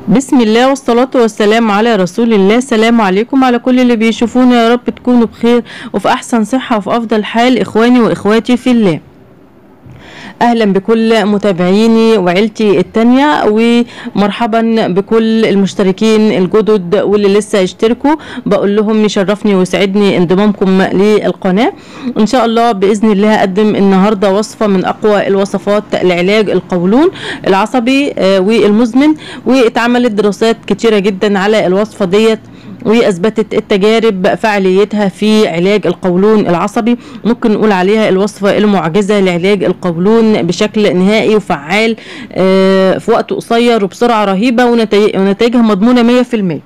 بسم الله والصلاة والسلام على رسول الله السلام عليكم على كل اللي بيشوفونا يا رب تكونوا بخير وفي أحسن صحة وفي أفضل حال إخواني وإخواتي في الله اهلا بكل متابعيني وعيلتي التانية ومرحبا بكل المشتركين الجدد واللي لسه يشتركوا بقول لهم يشرفني ويسعدني انضمامكم للقناة ان شاء الله باذن الله هقدم النهاردة وصفة من اقوى الوصفات لعلاج القولون العصبي آه، والمزمن واتعملت دراسات كتيرة جدا على الوصفة ديت واثبتت التجارب فعاليتها في علاج القولون العصبي ممكن نقول عليها الوصفه المعجزه لعلاج القولون بشكل نهائي وفعال آه، في وقت قصير وبسرعه رهيبه ونتائج- ونتائجها مضمونه 100%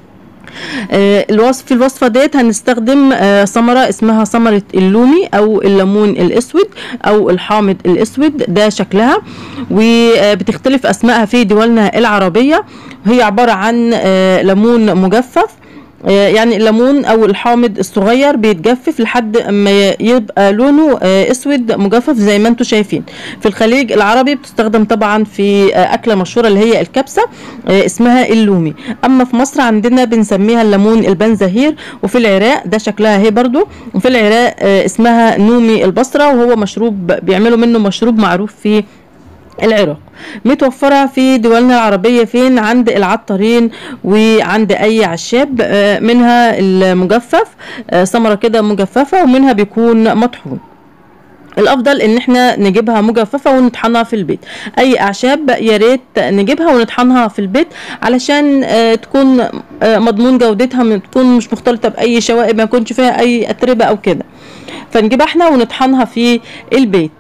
آه، الوصف في الوصفه ديت هنستخدم آه، ثمره اسمها ثمره اللومي او الليمون الاسود او الحامض الاسود ده شكلها وبتختلف اسمائها في دولنا العربيه هي عباره عن آه، ليمون مجفف آه، يعني الليمون او الحامض الصغير بيتجفف لحد ما ي- يبقى لونه آه، اسود مجفف زي ما انتم شايفين في الخليج العربي بتستخدم طبعا في آه، اكله مشهوره اللي هي الكبسه آه، اسمها اللومي اما في مصر عندنا بنسميها الليمون البنزهير وفي العراق ده شكلها اهي برضو وفي العراق آه، اسمها نومي البصره وهو مشروب بيعملوا منه مشروب معروف في العراق متوفرة في دولنا العربية فين عند العطارين وعند أي عشاب آه، منها المجفف آه، ثمرة كده مجففة ومنها بيكون مطحون الافضل ان احنا نجيبها مجففه ونطحنها في البيت اي اعشاب يا ريت نجيبها ونطحنها في البيت علشان آه، تكون آه، مضمون جودتها ما تكون مش مختلطه باي شوائب ما يكونش فيها اي اتربه او كده فنجيبها احنا ونطحنها في البيت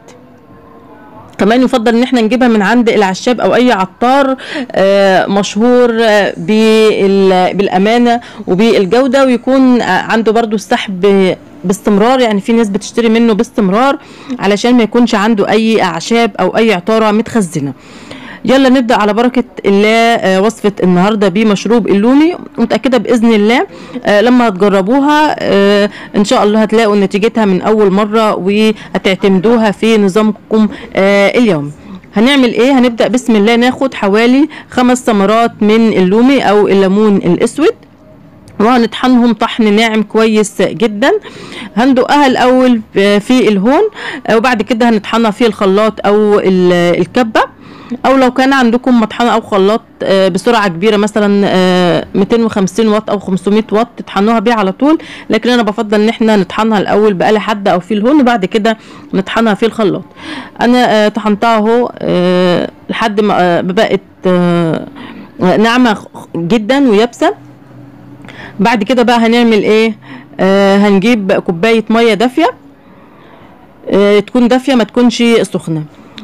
كمان يفضل ان احنا نجيبها من عند العشاب او اي عطار آه، مشهور آه، بال- بالامانه وبالجوده ويكون آه، عنده برضو السحب باستمرار يعني في ناس بتشتري منه باستمرار علشان ما يكونش عنده اي اعشاب او اي عطاره متخزنه يلا نبدا على بركه الله آه، وصفه النهارده بمشروب اللومي متاكده باذن الله آه، لما هتجربوها آه، ان شاء الله هتلاقوا نتيجتها من اول مره وهتعتمدوها في نظامكم آه، اليومي هنعمل ايه هنبدا بسم الله ناخد حوالي خمس ثمرات من اللومي او الليمون الاسود وهنطحنهم طحن ناعم كويس جدا هندقها الاول في الهون وبعد كده هنطحنها في الخلاط او ال- الكبه او لو كان عندكم مطحنه او خلاط آه، بسرعه كبيره مثلا آه، 250 واط او 500 واط تطحنوها بيه على طول لكن انا بفضل ان احنا نطحنها الاول بآلة حاده او في الهون وبعد كده نطحنها في الخلاط انا آه، طحنتها اهو آه، لحد ما آه، بقت آه، ناعمه جدا ويابسه بعد كده بقى هنعمل ايه آه هنجيب كوبايه ميه دافيه آه تكون دافيه ما تكونش سخنه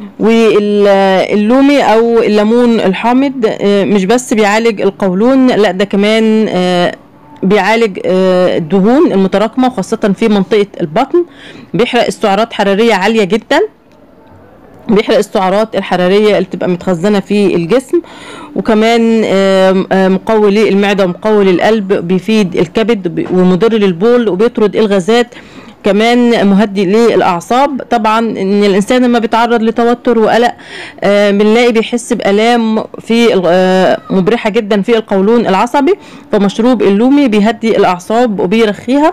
واللومي او الليمون الحامض آه مش بس بيعالج القولون لا ده كمان آه بيعالج آه الدهون المتراكمه وخاصه في منطقه البطن بيحرق السعرات حراريه عاليه جدا بيحرق السعرات الحراريه اللي تبقى متخزنه في الجسم وكمان آم، آم، مقوي للمعده ومقوي للقلب بيفيد الكبد وبي- ومضر للبول وبيطرد الغازات كمان مهدي للاعصاب طبعا ان الانسان لما بيتعرض لتوتر وقلق آه، بنلاقي بيحس بالام في ال- آه، مبرحه جدا في القولون العصبي فمشروب اللومي بيهدي الاعصاب وبيرخيها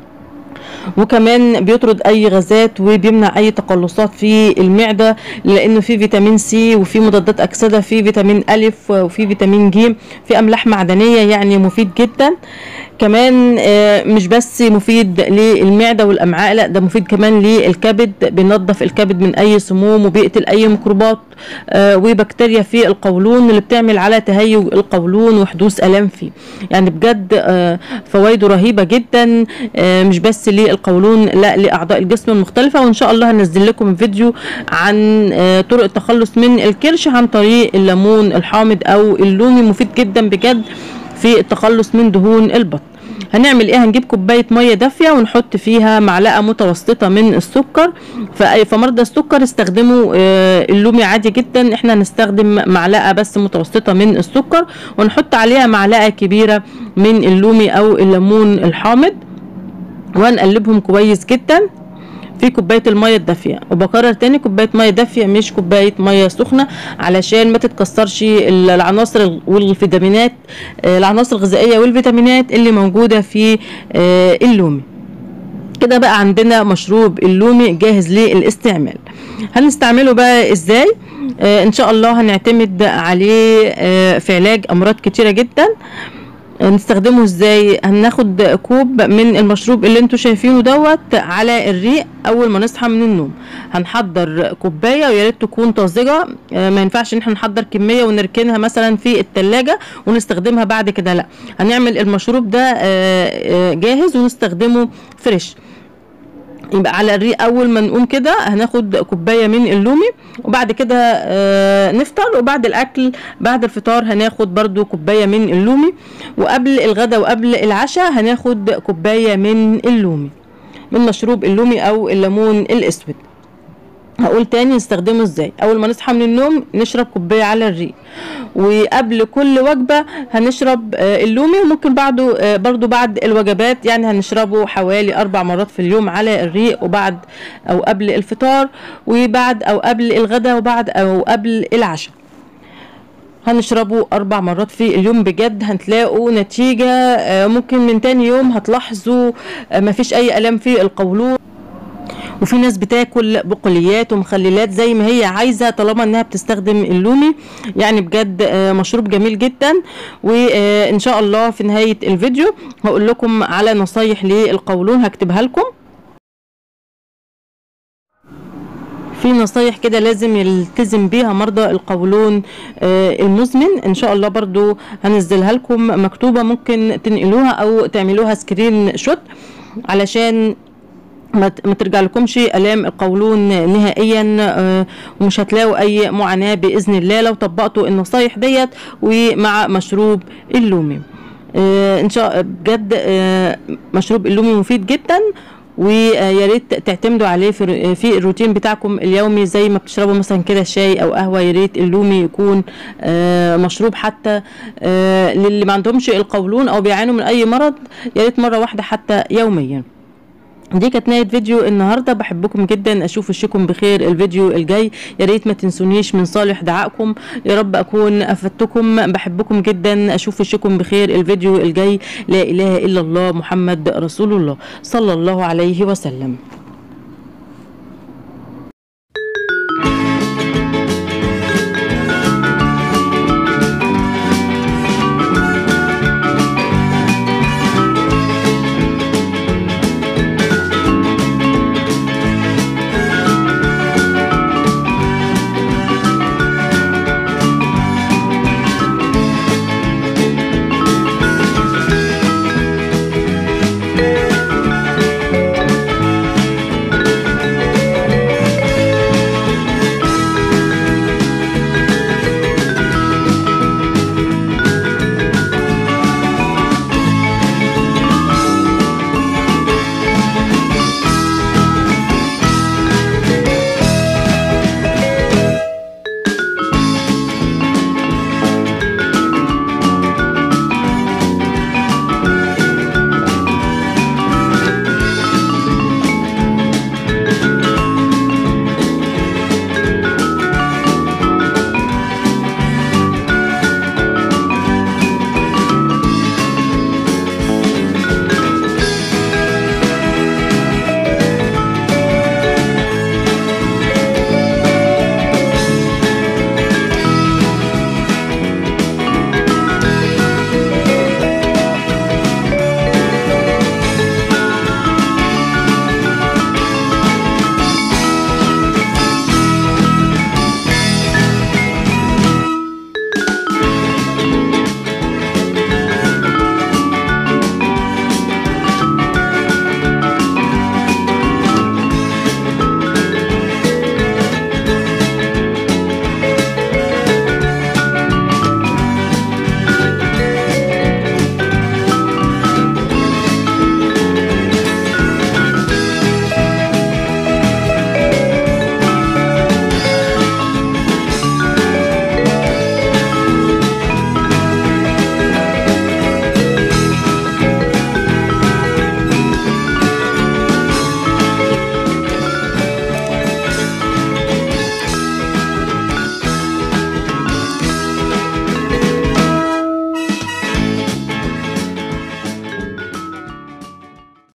وكمان بيطرد اي غازات وبيمنع اي تقلصات في المعده لانه في فيتامين سي وفي مضادات اكسده في فيتامين الف وفي فيتامين ج في املاح معدنيه يعني مفيد جدا كمان آه، مش بس مفيد للمعده والامعاء لا ده مفيد كمان للكبد بينظف الكبد من اي سموم وبيقتل اي ميكروبات آه، وبكتيريا في القولون اللي بتعمل على تهيج القولون وحدوث الام فيه يعني بجد آه، فوائده رهيبه جدا آه، مش بس للقولون لا لاعضاء الجسم المختلفه وان شاء الله هنزل لكم فيديو عن آه، طرق التخلص من الكرش عن طريق الليمون الحامض او اللومي مفيد جدا بجد في التخلص من دهون البطن هنعمل ايه هنجيب كوبايه ميه دافيه ونحط فيها معلقه متوسطه من السكر فأي- فمرضى السكر استخدموا آه، اللومي عادي جدا احنا هنستخدم معلقه بس متوسطه من السكر ونحط عليها معلقه كبيره من اللومي او الليمون الحامض وهنقلبهم كويس جدا في كوبايه الميه الدافيه وبكرر تاني كوبايه ميه دافيه مش كوبايه ميه سخنه علشان ما تتكسرش العناصر والفيتامينات العناصر الغذائيه والفيتامينات اللي موجوده في اللومي كده بقى عندنا مشروب اللومي جاهز للاستعمال هنستعمله بقى ازاي آه ان شاء الله هنعتمد عليه آه في علاج امراض كتيره جدا نستخدمه ازاي هناخد كوب من المشروب اللي انتوا شايفينه دوت على الريق اول ما نصحى من النوم هنحضر كوبايه ويا ريت تكون طازجه ما ينفعش ان احنا نحضر كميه ونركنها مثلا في التلاجة ونستخدمها بعد كده لا هنعمل المشروب ده جاهز ونستخدمه فريش يبقى على الريق اول ما نقوم كده هناخد كوبايه من اللومي وبعد كده آه نفطر وبعد الاكل بعد الفطار هناخد برضو كوبايه من اللومي وقبل الغداء وقبل العشاء هناخد كوبايه من اللومي من مشروب اللومي او الليمون الاسود هقول تاني نستخدمه ازاي اول ما نصحى من النوم نشرب كوبايه على الريق وقبل كل وجبه هنشرب اللومي وممكن بعده برضو بعد الوجبات يعني هنشربه حوالي اربع مرات في اليوم على الريق وبعد او قبل الفطار وبعد او قبل الغداء وبعد او قبل العشاء هنشربه اربع مرات في اليوم بجد هتلاقوا نتيجه ممكن من تاني يوم هتلاحظوا مفيش اي الام في القولون وفي ناس بتاكل بقوليات ومخللات زي ما هي عايزه طالما انها بتستخدم اللومي يعني بجد مشروب جميل جدا وان شاء الله في نهايه الفيديو هقول لكم على نصايح للقولون هكتبها لكم في نصايح كده لازم يلتزم بيها مرضى القولون المزمن ان شاء الله برضو هنزلها لكم مكتوبه ممكن تنقلوها او تعملوها سكرين شوت علشان ما ترجع لكمش الام القولون نهائيا ومش هتلاقوا اي معاناه باذن الله لو طبقتوا النصايح ديت ومع مشروب اللومي ان شاء بجد مشروب اللومي مفيد جدا ويا ريت تعتمدوا عليه في في الروتين بتاعكم اليومي زي ما بتشربوا مثلا كده شاي او قهوه يا ريت اللومي يكون مشروب حتى للي ما عندهمش القولون او بيعانوا من اي مرض يا ريت مره واحده حتى يوميا دي كانت نهايه فيديو النهارده بحبكم جدا اشوف وشكم بخير الفيديو الجاي يا ريت ما تنسونيش من صالح دعائكم يا رب اكون افدتكم بحبكم جدا اشوف وشكم بخير الفيديو الجاي لا اله الا الله محمد رسول الله صلى الله عليه وسلم